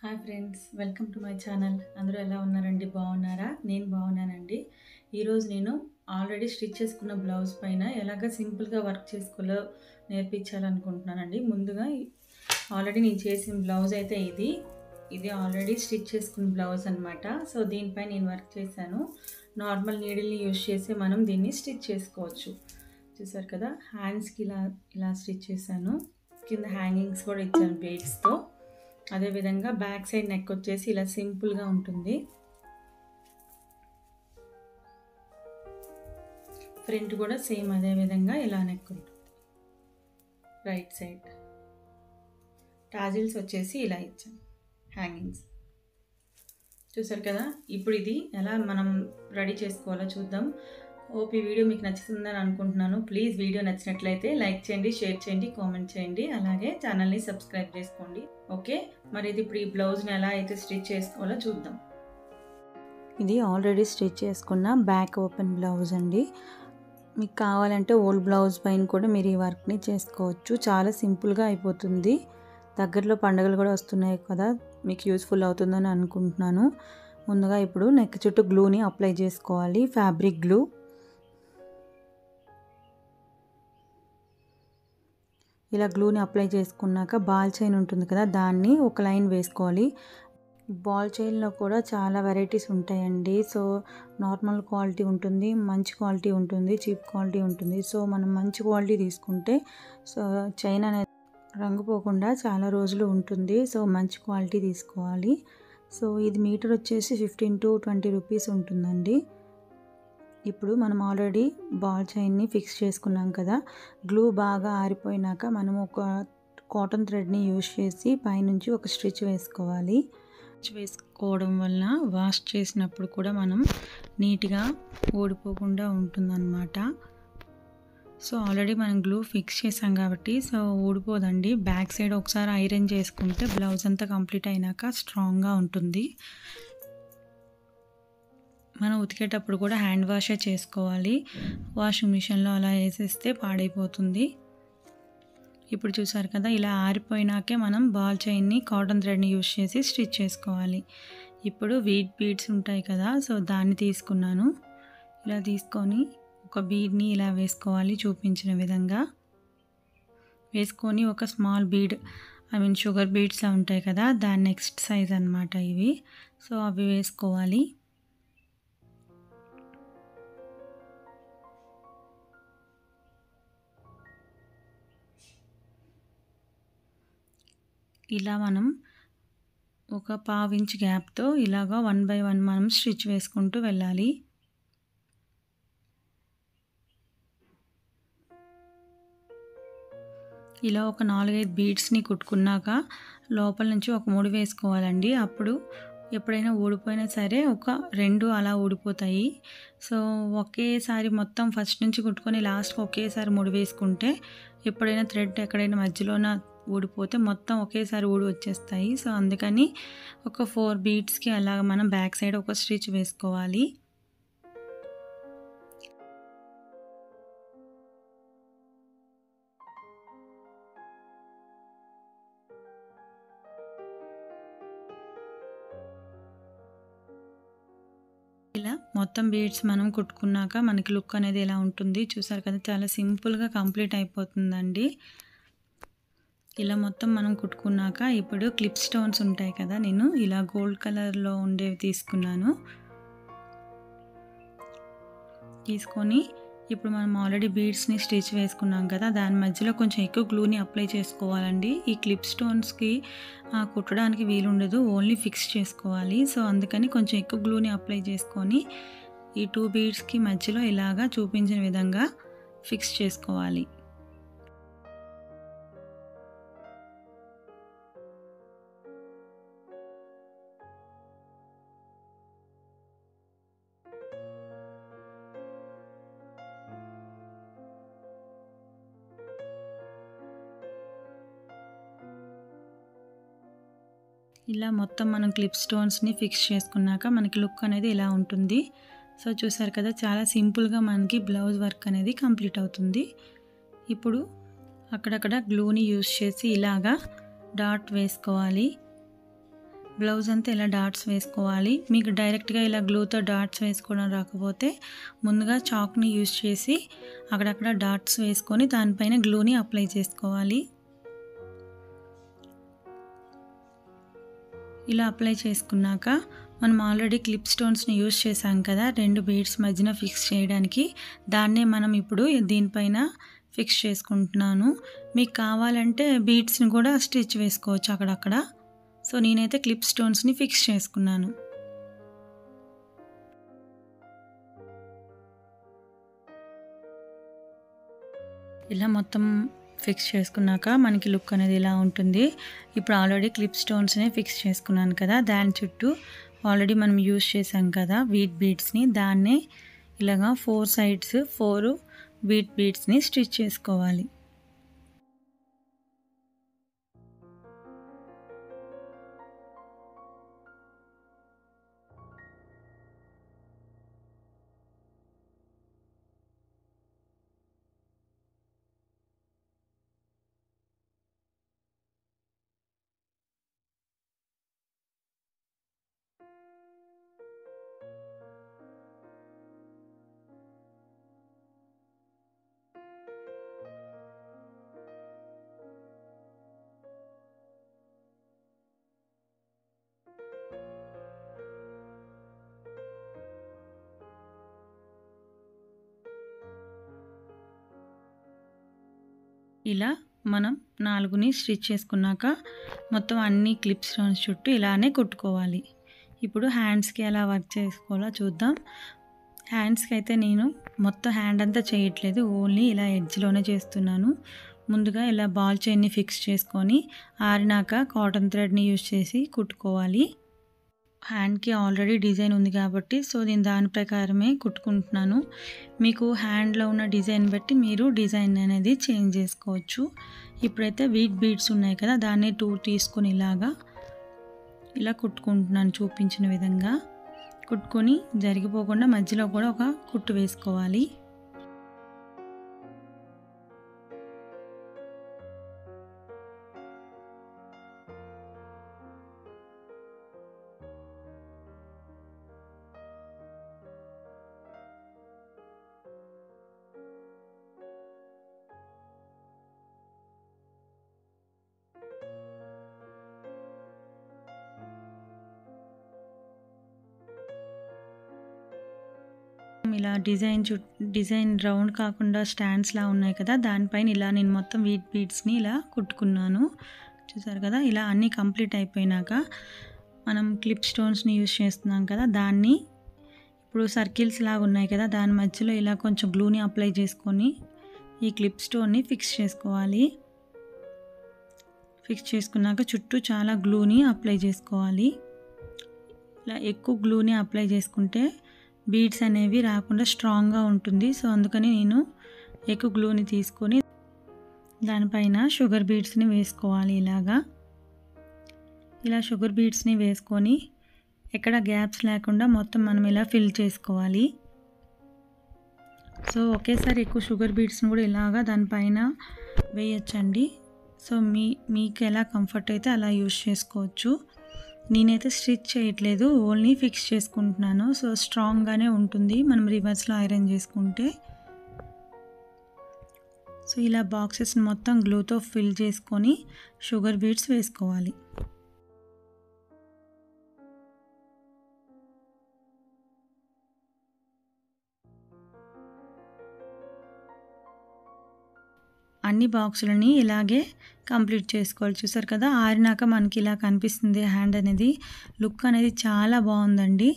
hi friends welcome to my channel అందరూ ఎలా ఉన్నారండి బాగున్నారా నేను బాగున్నానండి ఈరోజు నేను ఆల్రెడీ స్టిచ్ చేసుకున్న బ్లౌజ్ పైన ఎలాగ సింపుల్గా వర్క్ చేసుకోవాలో నేర్పించాలనుకుంటున్నానండి ముందుగా ఆల్రెడీ నేను చేసిన బ్లౌజ్ అయితే ఇది ఇది ఆల్రెడీ స్టిచ్ చేసుకున్న బ్లౌజ్ అనమాట సో దీనిపై నేను వర్క్ చేశాను నార్మల్ నీడిల్ని యూజ్ చేసి మనం దీన్ని స్టిచ్ చేసుకోవచ్చు చూసారు కదా హ్యాండ్స్కి ఇలా ఇలా స్టిచ్ చేశాను కింద హ్యాంగింగ్స్ కూడా ఇచ్చాను బీడ్స్తో అదేవిధంగా బ్యాక్ సైడ్ నెక్ వచ్చేసి ఇలా సింపుల్గా ఉంటుంది ఫ్రంట్ కూడా సేమ్ అదే విధంగా ఇలా నెక్ ఉంటుంది రైట్ సైడ్ టాజిల్స్ వచ్చేసి ఇలా ఇచ్చాను హ్యాంగింగ్స్ చూసారు కదా ఇప్పుడు ఇది ఎలా మనం రెడీ చేసుకోవాలో చూద్దాం ఓపీ వీడియో మీకు నచ్చుతుందని అనుకుంటున్నాను ప్లీజ్ వీడియో నచ్చినట్లయితే లైక్ చేయండి షేర్ చేయండి కామెంట్ చేయండి అలాగే ఛానల్ని సబ్స్క్రైబ్ చేసుకోండి ఓకే మరి ఇది ఇప్పుడు ఈ బ్లౌజ్ని ఎలా అయితే స్టిచ్ చేసుకోవాలో చూద్దాం ఇది ఆల్రెడీ స్టిచ్ చేసుకున్న బ్యాక్ ఓపెన్ బ్లౌజ్ అండి మీకు కావాలంటే ఓల్డ్ బ్లౌజ్ పైన కూడా మీరు ఈ వర్క్ని చేసుకోవచ్చు చాలా సింపుల్గా అయిపోతుంది దగ్గరలో పండుగలు కూడా వస్తున్నాయి కదా మీకు యూస్ఫుల్ అవుతుందని అనుకుంటున్నాను ముందుగా ఇప్పుడు నెక్ చుట్టూ గ్లూని అప్లై చేసుకోవాలి ఫ్యాబ్రిక్ గ్లూ ఇలా గ్లూని అప్లై చేసుకున్నాక బాల్ చైన్ ఉంటుంది కదా దాన్ని ఒక లైన్ వేసుకోవాలి బాల్ చైన్లో కూడా చాలా వెరైటీస్ ఉంటాయండి సో నార్మల్ క్వాలిటీ ఉంటుంది మంచి క్వాలిటీ ఉంటుంది చీప్ క్వాలిటీ ఉంటుంది సో మనం మంచి క్వాలిటీ తీసుకుంటే సో చైన్ అనేది రంగు పోకుండా చాలా రోజులు ఉంటుంది సో మంచి క్వాలిటీ తీసుకోవాలి సో ఇది మీటర్ వచ్చేసి ఫిఫ్టీన్ టు ట్వంటీ రూపీస్ ఉంటుందండి ఇప్పుడు మనం ఆల్రెడీ బాల్ చైన్ని ఫిక్స్ చేసుకున్నాం కదా గ్లూ బాగా ఆరిపోయినాక మనం ఒక కాటన్ థ్రెడ్ని యూజ్ చేసి పైనుంచి ఒక స్టిచ్ వేసుకోవాలి స్టిచ్ వేసుకోవడం వల్ల వాష్ చేసినప్పుడు కూడా మనం నీట్గా ఊడిపోకుండా ఉంటుందన్నమాట సో ఆల్రెడీ మనం గ్లూ ఫిక్స్ చేసాం కాబట్టి సో ఊడిపోదండి బ్యాక్ సైడ్ ఒకసారి ఐరన్ చేసుకుంటే బ్లౌజ్ అంతా కంప్లీట్ అయినాక స్ట్రాంగ్గా ఉంటుంది మనం ఉతికేటప్పుడు కూడా హ్యాండ్ వాషే చేసుకోవాలి వాషింగ్ మిషన్లో అలా వేసేస్తే పాడైపోతుంది ఇప్పుడు చూసారు కదా ఇలా ఆరిపోయినాకే మనం బాల్ చైన్ని కాటన్ థ్రెడ్ని యూజ్ చేసి స్టిచ్ చేసుకోవాలి ఇప్పుడు వీట్ బీడ్స్ ఉంటాయి కదా సో దాన్ని తీసుకున్నాను ఇలా తీసుకొని ఒక బీడ్ని ఇలా వేసుకోవాలి చూపించిన విధంగా వేసుకొని ఒక small bead I mean sugar beads ఉంటాయి కదా దాని నెక్స్ట్ సైజ్ అనమాట ఇవి సో అవి వేసుకోవాలి ఇలా మనం ఒక పావించ్ గ్యాప్తో ఇలాగా వన్ బై వన్ మనం స్టిచ్ వేసుకుంటూ వెళ్ళాలి ఇలా ఒక నాలుగైదు బీడ్స్ని కుట్టుకున్నాక లోపల నుంచి ఒక ముడి వేసుకోవాలండి అప్పుడు ఎప్పుడైనా ఊడిపోయినా సరే ఒక రెండు అలా ఊడిపోతాయి సో ఒకేసారి మొత్తం ఫస్ట్ నుంచి కుట్టుకొని లాస్ట్కి ఒకేసారి ముడి వేసుకుంటే ఎప్పుడైనా థ్రెడ్ ఎక్కడైనా మధ్యలోన ఊడిపోతే మొత్తం ఒకేసారి ఊడి వచ్చేస్తాయి సో అందుకని ఒక ఫోర్ బీట్స్కి అలా మనం బ్యాక్ సైడ్ ఒక స్టిచ్ వేసుకోవాలి ఇలా మొత్తం బీడ్స్ మనం కుట్టుకున్నాక మనకి లుక్ అనేది ఎలా ఉంటుంది చూసారు కదా చాలా సింపుల్గా కంప్లీట్ అయిపోతుందండి ఇలా మొత్తం మనం కుట్టుకున్నాక ఇప్పుడు క్లిప్ స్టోన్స్ ఉంటాయి కదా నేను ఇలా గోల్డ్ కలర్లో ఉండేవి తీసుకున్నాను తీసుకొని ఇప్పుడు మనం ఆల్రెడీ బీడ్స్ని స్టిచ్ వేసుకున్నాం కదా దాని మధ్యలో కొంచెం ఎక్కువ గ్లూని అప్లై చేసుకోవాలండి ఈ క్లిప్ స్టోన్స్కి కుట్టడానికి వీలుండదు ఓన్లీ ఫిక్స్ చేసుకోవాలి సో అందుకని కొంచెం ఎక్కువ గ్లూని అప్లై చేసుకొని ఈ టూ బీడ్స్కి మధ్యలో ఇలాగా చూపించిన విధంగా ఫిక్స్ చేసుకోవాలి ఇలా మొత్తం మనం క్లిప్ స్టోన్స్ని ఫిక్స్ చేసుకున్నాక మనకి లుక్ అనేది ఇలా ఉంటుంది సో చూసారు కదా చాలా సింపుల్గా మనకి బ్లౌజ్ వర్క్ అనేది కంప్లీట్ అవుతుంది ఇప్పుడు అక్కడక్కడ గ్లూని యూస్ చేసి ఇలాగా డాట్ వేసుకోవాలి బ్లౌజ్ అంతా ఇలా డాట్స్ వేసుకోవాలి మీకు డైరెక్ట్గా ఇలా గ్లూతో డాట్స్ వేసుకోవడం రాకపోతే ముందుగా చాక్ని యూజ్ చేసి అక్కడక్కడ డాట్స్ వేసుకొని దానిపైన గ్లూని అప్లై చేసుకోవాలి ఇలా అప్లై చేసుకున్నాక మనం ఆల్రెడీ క్లిప్ స్టోన్స్ని యూజ్ చేసాం కదా రెండు బీడ్స్ మధ్యన ఫిక్స్ చేయడానికి దాన్నే మనం ఇప్పుడు దీనిపైన ఫిక్స్ చేసుకుంటున్నాను మీకు కావాలంటే బీడ్స్ని కూడా స్టిచ్ వేసుకోవచ్చు అక్కడక్కడ సో నేనైతే క్లిప్ స్టోన్స్ని ఫిక్స్ చేసుకున్నాను ఇలా మొత్తం ఫిక్స్ చేసుకున్నాక మనకి లుక్ అనేది ఇలా ఉంటుంది ఇప్పుడు ఆల్రెడీ క్లిప్ స్టోన్స్ని ఫిక్స్ చేసుకున్నాను కదా దాని చుట్టూ ఆల్రెడీ మనం యూజ్ చేసాం కదా వీట్ బీడ్స్ని దాన్నే ఇలాగా ఫోర్ సైడ్స్ ఫోర్ వీట్ బీడ్స్ని స్టిచ్ చేసుకోవాలి ఇలా మనం నాలుగుని స్టిచ్ చేసుకున్నాక మొత్తం అన్ని క్లిప్ స్టోన్స్ చుట్టూ ఇలానే కుట్టుకోవాలి ఇప్పుడు హ్యాండ్స్కి ఎలా వర్క్ చేసుకోవాలో చూద్దాం హ్యాండ్స్కి అయితే నేను మొత్తం హ్యాండ్ అంతా చేయట్లేదు ఓన్లీ ఇలా ఎడ్జ్లోనే చేస్తున్నాను ముందుగా ఇలా బాల్ చైన్ని ఫిక్స్ చేసుకొని ఆరినాక కాటన్ థ్రెడ్ని యూజ్ చేసి కుట్టుకోవాలి హ్యాండ్కి ఆల్రెడీ డిజైన్ ఉంది కాబట్టి సో నేను దాని ప్రకారమే కుట్టుకుంటున్నాను మీకు హ్యాండ్లో ఉన్న డిజైన్ బట్టి మీరు డిజైన్ అనేది చేంజ్ చేసుకోవచ్చు ఇప్పుడైతే వీట్ బీడ్స్ ఉన్నాయి కదా దాన్ని టూ తీసుకొని ఇలాగా ఇలా కుట్టుకుంటున్నాను చూపించిన విధంగా కుట్టుకొని జరిగిపోకుండా మధ్యలో కూడా ఒక కుట్టు వేసుకోవాలి ఇలా డిజైన్ చు డిజైన్ రౌండ్ కాకుండా స్టాండ్స్లా ఉన్నాయి కదా దానిపైన ఇలా నేను మొత్తం వీట్ బీడ్స్ని ఇలా కుట్టుకున్నాను చూసారు కదా ఇలా అన్నీ కంప్లీట్ అయిపోయినాక మనం క్లిప్ స్టోన్స్ని యూస్ చేస్తున్నాం కదా దాన్ని ఇప్పుడు సర్కిల్స్ లాగా ఉన్నాయి కదా దాని మధ్యలో ఇలా కొంచెం గ్లూని అప్లై చేసుకొని ఈ క్లిప్ స్టోన్ని ఫిక్స్ చేసుకోవాలి ఫిక్స్ చేసుకున్నాక చుట్టూ చాలా గ్లూని అప్లై చేసుకోవాలి ఇలా ఎక్కువ గ్లూని అప్లై చేసుకుంటే బీడ్స్ అనేవి రాకుండా స్ట్రాంగ్గా ఉంటుంది సో అందుకని నేను ఎక్కువ గ్లూని తీసుకొని దానిపైన షుగర్ బీడ్స్ని వేసుకోవాలి ఇలాగా ఇలా షుగర్ బీడ్స్ని వేసుకొని ఎక్కడ గ్యాప్స్ లేకుండా మొత్తం మనం ఇలా ఫిల్ చేసుకోవాలి సో ఒకేసారి ఎక్కువ షుగర్ బీడ్స్ని కూడా ఇలాగా దానిపైన వేయచ్చండి సో మీ మీకు ఎలా కంఫర్ట్ అయితే అలా యూస్ చేసుకోవచ్చు నేనైతే స్టిచ్ చేయట్లేదు ఓన్లీ ఫిక్స్ చేసుకుంటున్నాను సో స్ట్రాంగ్గానే ఉంటుంది మనం రివర్స్లో ఐరన్ చేసుకుంటే సో ఇలా బాక్సెస్ని మొత్తం గ్లూతో ఫిల్ చేసుకొని షుగర్ బీడ్స్ వేసుకోవాలి అన్ని బాక్సులని ఇలాగే కంప్లీట్ చేసుకోవాలి చూసారు కదా ఆరినాక మనకి ఇలా కనిపిస్తుంది హ్యాండ్ అనేది లుక్ అనేది చాలా బాగుందండి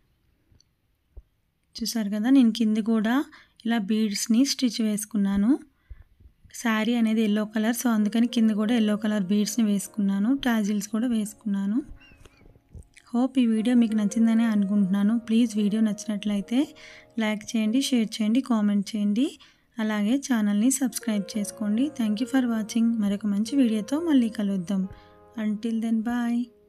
చూసారు కదా నేను కింది కూడా ఇలా బీడ్స్ని స్టిచ్ వేసుకున్నాను శారీ అనేది ఎల్లో కలర్ సో అందుకని కింద కూడా ఎల్లో కలర్ బీడ్స్ని వేసుకున్నాను టాజిల్స్ కూడా వేసుకున్నాను హోప్ ఈ వీడియో మీకు నచ్చిందని అనుకుంటున్నాను ప్లీజ్ వీడియో నచ్చినట్లయితే లైక్ చేయండి షేర్ చేయండి కామెంట్ చేయండి అలాగే ఛానల్ని సబ్స్క్రైబ్ చేసుకోండి థ్యాంక్ యూ ఫర్ వాచింగ్ మరొక మంచి వీడియోతో మళ్ళీ కలుద్దాం అంటిల్ దెన్ బాయ్